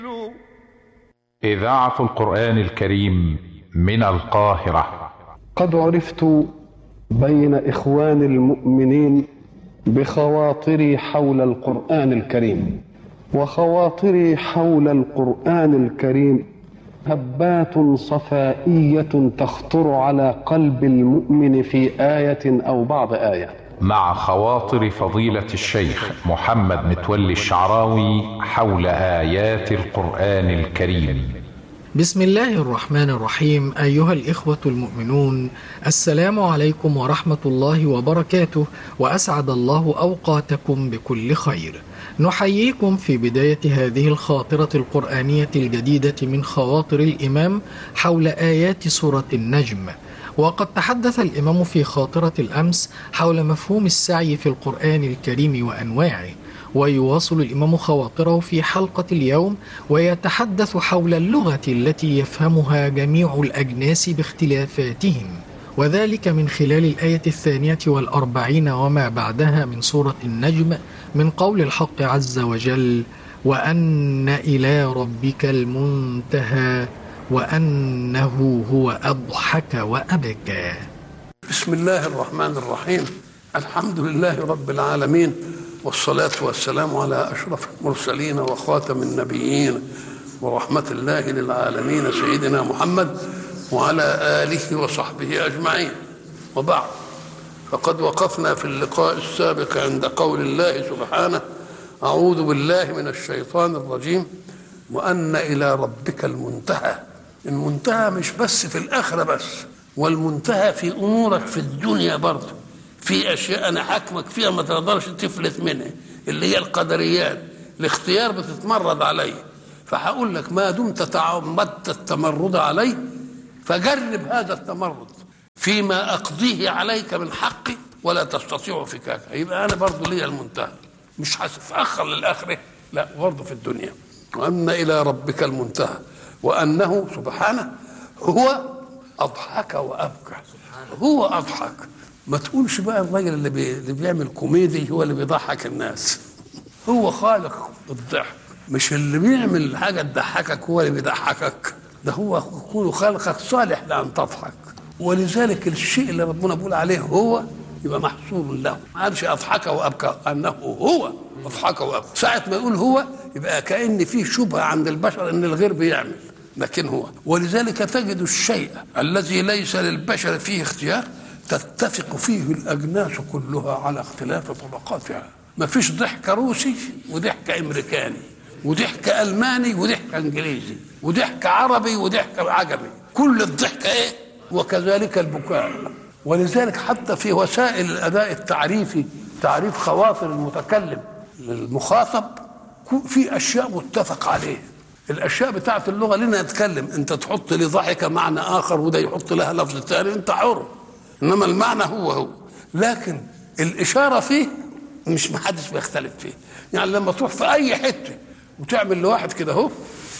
إذاعة القرآن الكريم من القاهرة قد عرفت بين إخوان المؤمنين بخواطري حول القرآن الكريم وخواطري حول القرآن الكريم هبات صفائية تخطر على قلب المؤمن في آية أو بعض آية مع خواطر فضيلة الشيخ محمد متولي الشعراوي حول آيات القرآن الكريم بسم الله الرحمن الرحيم أيها الإخوة المؤمنون السلام عليكم ورحمة الله وبركاته وأسعد الله أوقاتكم بكل خير نحييكم في بداية هذه الخاطرة القرآنية الجديدة من خواطر الإمام حول آيات سورة النجم وقد تحدث الإمام في خاطرة الأمس حول مفهوم السعي في القرآن الكريم وأنواعه ويواصل الإمام خواطره في حلقة اليوم ويتحدث حول اللغة التي يفهمها جميع الأجناس باختلافاتهم وذلك من خلال الآية الثانية والأربعين وما بعدها من سورة النجم من قول الحق عز وجل وأن إلى ربك المنتهى وأنه هو أضحك وأبكى بسم الله الرحمن الرحيم الحمد لله رب العالمين والصلاة والسلام على أشرف المرسلين وخاتم النبيين ورحمة الله للعالمين سيدنا محمد وعلى آله وصحبه أجمعين وبعد فقد وقفنا في اللقاء السابق عند قول الله سبحانه أعوذ بالله من الشيطان الرجيم وأن إلى ربك المنتهى المنتهى مش بس في الآخرة بس والمنتهى في أمورك في الدنيا برضه في أشياء أنا حاكمك فيها ما تقدرش تفلت منها اللي هي القدريات الاختيار بتتمرد عليه فهقول لك ما دمت تعمدت التمرد عليه فجرب هذا التمرد فيما أقضيه عليك من حقي ولا تستطيع فكاك يبقى أنا برضه لي المنتهى مش هتتأخر للآخرة لا برضه في الدنيا وأن إلى ربك المنتهى وأنه سبحانه هو أضحك وأبكى هو أضحك ما تقولش بقى الراجل اللي, بي... اللي بيعمل كوميدي هو اللي بيضحك الناس هو خالق الضحك مش اللي بيعمل حاجة تضحكك هو اللي بيضحكك ده هو يكون خالقك صالح لأن تضحك ولذلك الشيء اللي ربنا بيقول عليه هو يبقى محصور له ما قالش أضحك وأبكى أنه هو أضحك وأبكى ساعة ما يقول هو يبقى كأن في شبهة عند البشر أن الغير بيعمل لكن هو ولذلك تجد الشيء الذي ليس للبشر فيه اختيار تتفق فيه الأجناس كلها على اختلاف طبقاتها ما فيش ضحك روسي وضحك أمريكاني وضحك ألماني وضحك إنجليزي وضحك عربي وضحك عجمي كل الضحك إيه وكذلك البكاء ولذلك حتى في وسائل الأداء التعريفي تعريف خواطر المتكلم للمخاطب في أشياء متفق عليها الاشياء بتاعت اللغه لنا نتكلم انت تحط لي ضحك معنى اخر وده يحط لها لفظ ثاني انت حر انما المعنى هو هو لكن الاشاره فيه مش محدش بيختلف فيه يعني لما تروح في اي حته وتعمل لواحد كده اهو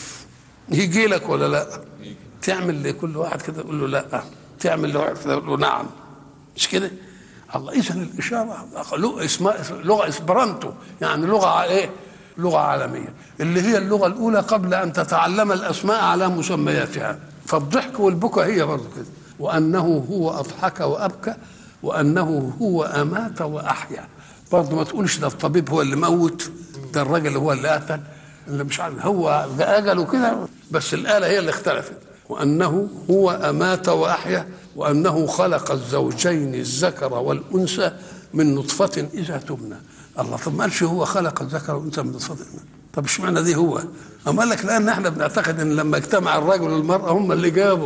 يجي لك ولا لا تعمل لكل واحد كده تقول له لا تعمل لواحد كده تقول له نعم مش كده الله اذا الاشاره لغه اسمها لغه اسبرانتو يعني لغه ايه لغه عالميه اللي هي اللغه الاولى قبل ان تتعلم الاسماء على مسمياتها فالضحك والبكاء هي برضه كده وانه هو اضحك وابكى وانه هو امات واحيا برضه ما تقولش ده الطبيب هو اللي موت ده الراجل هو اللي قتل اللي مش عارف هو اجله كده بس الاله هي اللي اختلفت وانه هو امات واحيا وانه خلق الزوجين الذكر والانثى من نطفه اذا تبنى الله طب ما قالش هو خلق الذكر والانثى من نطفه طب اشمعنى دي هو؟ أما قال لك لان احنا بنعتقد ان لما اجتمع الرجل والمراه هم اللي جابوا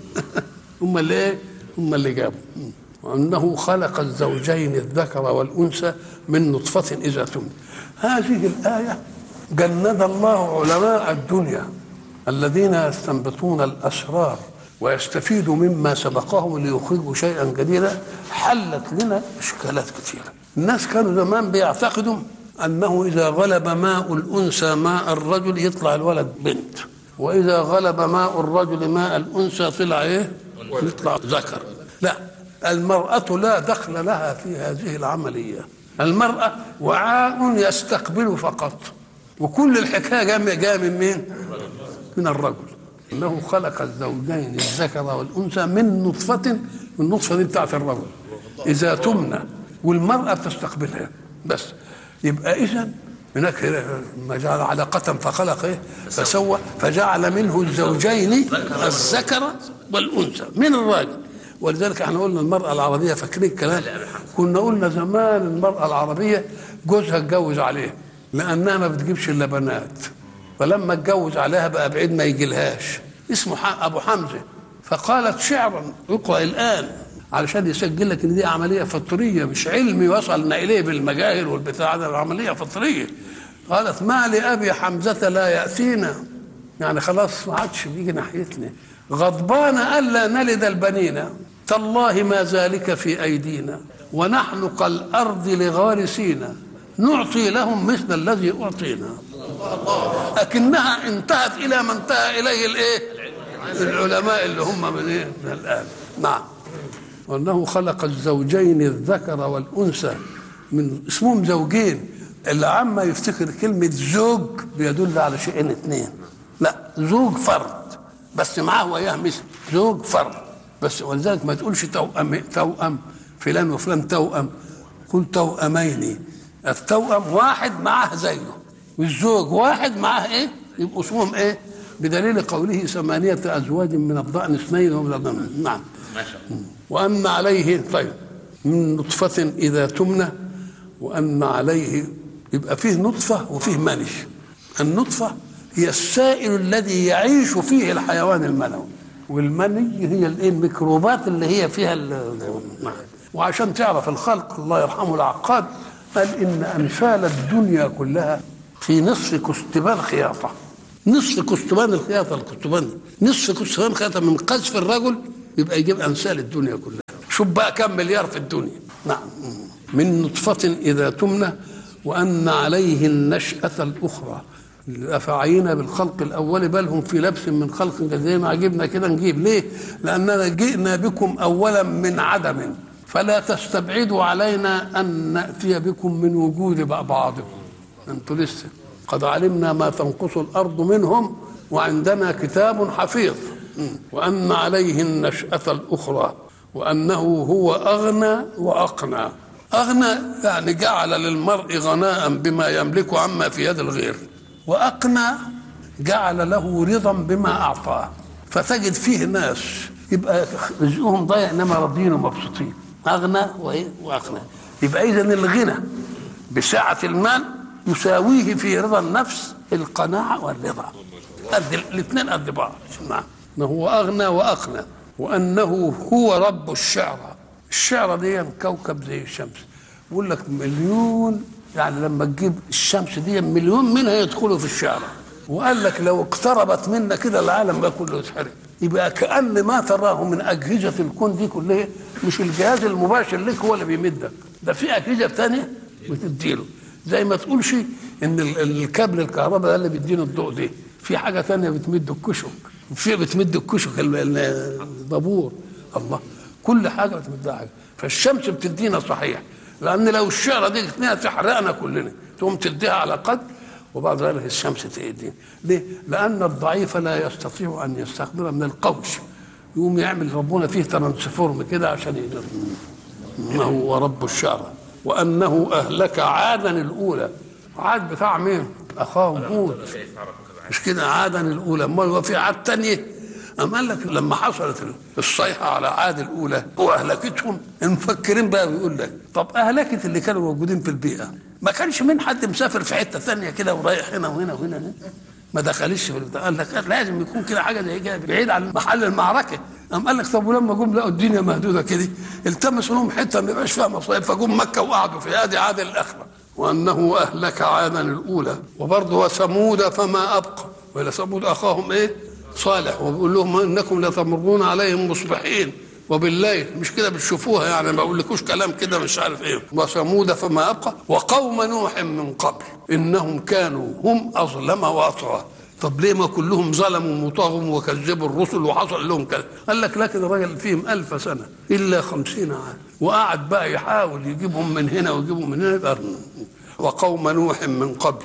هم اللي ايه؟ هم اللي جابوا وانه خلق الزوجين الذكر والانثى من نطفه اذا تمنى هذه الايه جند الله علماء الدنيا الذين يستنبطون الاسرار ويستفيدوا مما سبقهم ليخرجوا شيئا جديدا حلت لنا اشكالات كثيره الناس كانوا زمان بيعتقدوا انه اذا غلب ماء الانثى ماء الرجل يطلع الولد بنت واذا غلب ماء الرجل ماء الانثى طلع ايه يطلع ذكر لا المراه لا دخل لها في هذه العمليه المراه وعاء يستقبل فقط وكل الحكايه جايه جايه من مين؟ من الرجل انه خلق الزوجين الذكر والانثى من نطفه النطفه دي بتاعت الرجل اذا تمنى والمراه بتستقبلها بس يبقى اذا هناك ما جعل علقة فخلق ايه فسوى فجعل منه الزوجين الذكر والانثى من الراجل ولذلك احنا قلنا المرأة العربية فاكرين الكلام كنا قلنا زمان المرأة العربية جوزها اتجوز عليها لأنها ما بتجيبش إلا بنات فلما اتجوز عليها بقى بعيد ما يجيلهاش اسمه أبو حمزة فقالت شعرا يقرأ الآن علشان يسجل لك ان دي عمليه فطريه مش علمي وصلنا اليه بالمجاهر والبتاع ده عمليه فطريه قالت ما لابي حمزه لا ياتينا يعني خلاص ما عادش بيجي ناحيتنا غضبان الا نلد البنين تالله ما ذلك في ايدينا ونحن كالارض لغارسين نعطي لهم مثل الذي اعطينا لكنها انتهت الى ما انتهى اليه الايه العلماء اللي هم من ايه من الان نعم وانه خلق الزوجين الذكر والانثى من اسمهم زوجين اللي عما يفتكر كلمه زوج بيدل على شيئين اثنين لا زوج فرد بس معاه وياه مثل زوج فرد بس ولذلك ما تقولش توأم توأم فلان وفلان توأم قل توأمين التوأم واحد معاه زيه والزوج واحد معاه ايه يبقوا اسمهم ايه بدليل قوله ثمانية أزواج من الضأن اثنين ومن الضأن نعم ما شاء الله وأن عليه طيب من نطفة إذا تمنى وأن عليه يبقى فيه نطفة وفيه مني النطفة هي السائل الذي يعيش فيه الحيوان المنوي والمني هي الايه الميكروبات اللي هي فيها ال- نعم. وعشان تعرف الخلق الله يرحمه العقاد قال ان امثال الدنيا كلها في نصف كستبان خياطه نصف كستبان الخياطه الكستبان نصف كستبان الخياطه من قذف الرجل يبقى يجيب امثال الدنيا كلها شوف بقى كم مليار في الدنيا نعم من نطفة إذا تمنى وأن عليه النشأة الأخرى أفعينا بالخلق الأول بل هم في لبس من خلق جديد. زي ما عجبنا كده نجيب ليه؟ لأننا جئنا بكم أولا من عدم فلا تستبعدوا علينا أن نأتي بكم من وجود بعضكم أنتوا لسه قد علمنا ما تنقص الأرض منهم وعندنا كتاب حفيظ وأن عليه النشأة الأخرى وأنه هو أغنى وأقنى أغنى يعني جعل للمرء غناء بما يملك عما في يد الغير وأقنى جعل له رضا بما أعطاه فتجد فيه ناس يبقى رزقهم ضيع إنما راضيين ومبسوطين أغنى وإيه وأقنى يبقى إذا الغنى بسعة المال يساويه في رضا النفس القناعة والرضا قد الاثنين قد بعض نعم ما هو أغنى وأقنى وأنه هو رب الشعرى الشعرى دي كوكب زي الشمس بيقول لك مليون يعني لما تجيب الشمس دي مليون منها يدخلوا في الشعرى وقال لك لو اقتربت منا كده العالم بقى كله يتحرق يبقى كأن ما تراه من أجهزة الكون دي كلها مش الجهاز المباشر لك هو اللي بيمدك ده في أجهزة تانية بتديله زي ما تقولش ان ال- الكابل الكهرباء ده اللي بيدينا الضوء ده في حاجه تانية بتمد الكشك وفي بتمد الكشك ال- ال- الدبور الله كل حاجه بتمدها حاجه فالشمس بتدينا صحيح لان لو الشعره دي اثنين تحرقنا كلنا تقوم تديها على قدر وبعد ذلك الشمس تأذينا ليه؟ لأن الضعيف لا يستطيع أن يستقبل من القوش يقوم يعمل ربنا فيه ترانسفورم كده عشان يقدر انه هو رب الشعرى وانه اهلك عادا الاولى عاد بتاع مين؟ اخاهم هود مش كده عادا الاولى امال هو في عاد تانية أم قال لك لما حصلت الصيحة على عاد الأولى وأهلكتهم المفكرين بقى بيقول لك طب أهلكت اللي كانوا موجودين في البيئة ما كانش من حد مسافر في حتة ثانية كده ورايح هنا وهنا وهنا هنا. ما دخلش في البتاع. قال لك لازم يكون كده حاجة زي كده بعيد عن محل المعركة قام قال لك طب ولما جم لقوا الدنيا مهدودة كده التمسوا لهم حتة ما يبقاش فيها مصايب فجم مكة وقعدوا في هذه عاد الآخرة وأنه أهلك عادا الأولى وبرضه وثمود فما أبقى وإلى ثمود أخاهم إيه صالح وبيقول لهم انكم لتمرون عليهم مصبحين وبالليل مش كده بتشوفوها يعني ما بقولكوش كلام كده مش عارف ايه وثمود فما ابقى وقوم نوح من قبل انهم كانوا هم اظلم واطغى طب ليه ما كلهم ظلموا وطغوا وكذبوا الرسل وحصل لهم كذا قال لك لكن الراجل فيهم ألف سنة إلا خمسين عام وقعد بقى يحاول يجيبهم من هنا ويجيبهم من هنا يبقى وقوم نوح من قبل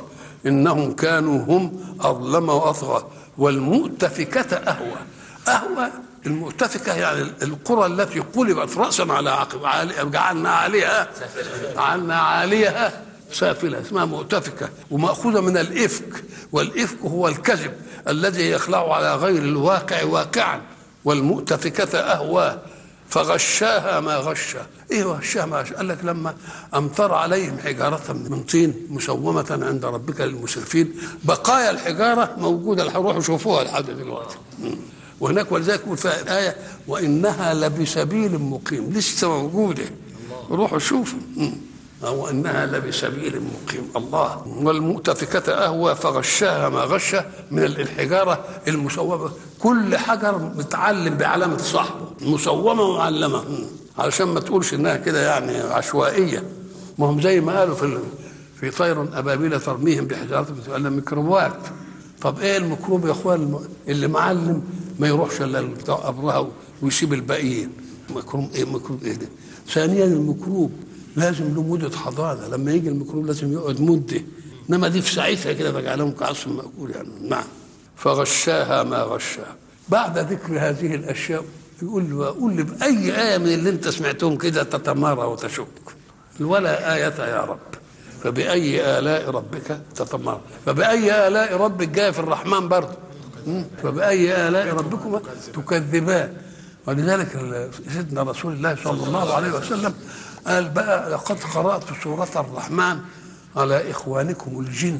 إنهم كانوا هم أظلم وأطغى والمؤتفكة أهوى أهوى المؤتفكة يعني القرى التي قلبت رأسا على عقب عالي- جعلنا عليها جعلنا عليها سافلة اسمها مؤتفكة ومأخوذة من الإفك والإفك هو الكذب الذي يخلع على غير الواقع واقعا والمؤتفكة أهواه فغشاها ما غشا ايه غشاها ما غشا قال لك لما امطر عليهم حجاره من طين مسومه عند ربك للمسرفين بقايا الحجاره موجوده روحوا شوفوها لحد دلوقتي مم. وهناك ولذلك يقول فيها ايه وانها لبسبيل مقيم لسه موجوده روحوا شوفوا مم. أو إنها لبسبيل مقيم الله والمؤتفكة أهوى فغشاها ما غشى من الحجارة المسومة كل حجر متعلم بعلامة صاحبه مسومة ومعلمة علشان ما تقولش إنها كده يعني عشوائية ما هم زي ما قالوا في ال- في طير أبابيل ترميهم بحجارة قال ميكروبات طب ايه الميكروب يا اخوان الم- اللي معلم ما يروحش الا بتاع قبرها ويسيب الباقيين ميكروب ايه ميكروب ايه ده ثانيا الميكروب لازم له مدة حضانة لما يجي الميكروب لازم يقعد مدة انما دي في ساعتها كده تجعلهم كعصف مأكول يعني نعم فغشاها ما غشاها بعد ذكر هذه الاشياء يقول له قول لي باي ايه من اللي انت سمعتهم كده تتمارى وتشك ولا آية يا رب فبأي آلاء ربك تتمارى فبأي آلاء ربك جاء في الرحمن برضه مم. فبأي آلاء ربكما تكذبان ولذلك ال- سيدنا رسول الله صلى الله عليه وسلم قال بقى لقد قرأت سورة الرحمن على إخوانكم الجن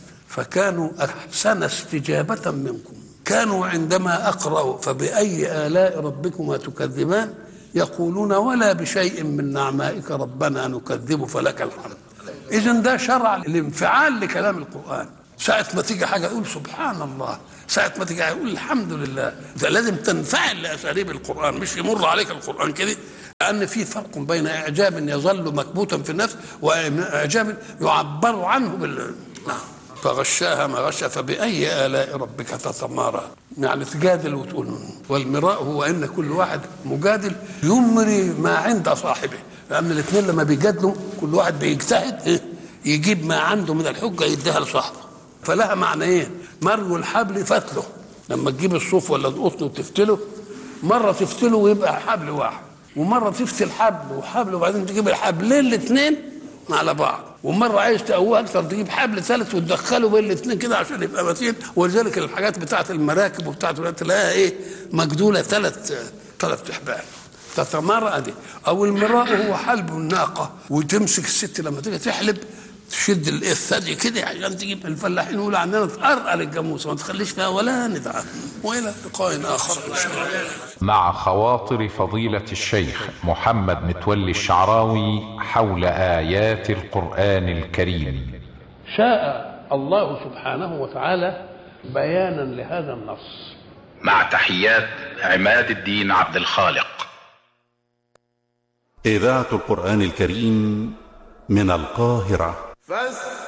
فكانوا أحسن استجابة منكم كانوا عندما أقرأ فبأي آلاء ربكما تكذبان يقولون ولا بشيء من نعمائك ربنا نكذب فلك الحمد إذا ده شرع الانفعال لكلام القرآن ساعة ما تيجي حاجة يقول سبحان الله ساعة ما تيجي يقول الحمد لله ده لازم تنفعل لأساليب القرآن مش يمر عليك القرآن كده لأن في فرق بين إعجاب يظل مكبوتا في النفس وإعجاب يعبر عنه بال نعم فغشاها ما غشا فبأي آلاء ربك تتمارى يعني تجادل وتقول والمراء هو أن كل واحد مجادل يمري ما عند صاحبه لأن الاثنين لما بيجادلوا كل واحد بيجتهد إيه؟ يجيب ما عنده من الحجة يديها لصاحبه فلها معنيين مرو الحبل فتله لما تجيب الصوف ولا القطن وتفتله مرة تفتله ويبقى حبل واحد ومرة تفتل حبل وحبل وبعدين تجيب الحبلين الاثنين على بعض ومره عايز تقويه اكثر تجيب حبل ثالث وتدخله بين الاثنين كده عشان يبقى متين ولذلك الحاجات بتاعت المراكب وبتاعت الوقت تلاقيها ايه مجدوله ثلاث ثلاث احبال تتمرأ دي او المراء هو حلب الناقه وتمسك الست لما تيجي تحلب تشد الايه الثدي كده عشان تجيب الفلاحين يقولوا عندنا تقرقل الجاموسه ما تخليش فيها ولا ندعه والى لقاء اخر ان شاء الله مع خواطر فضيلة الشيخ محمد متولي الشعراوي حول آيات القرآن الكريم شاء الله سبحانه وتعالى بيانا لهذا النص مع تحيات عماد الدين عبد الخالق إذاعة القرآن الكريم من القاهرة فاستمعوا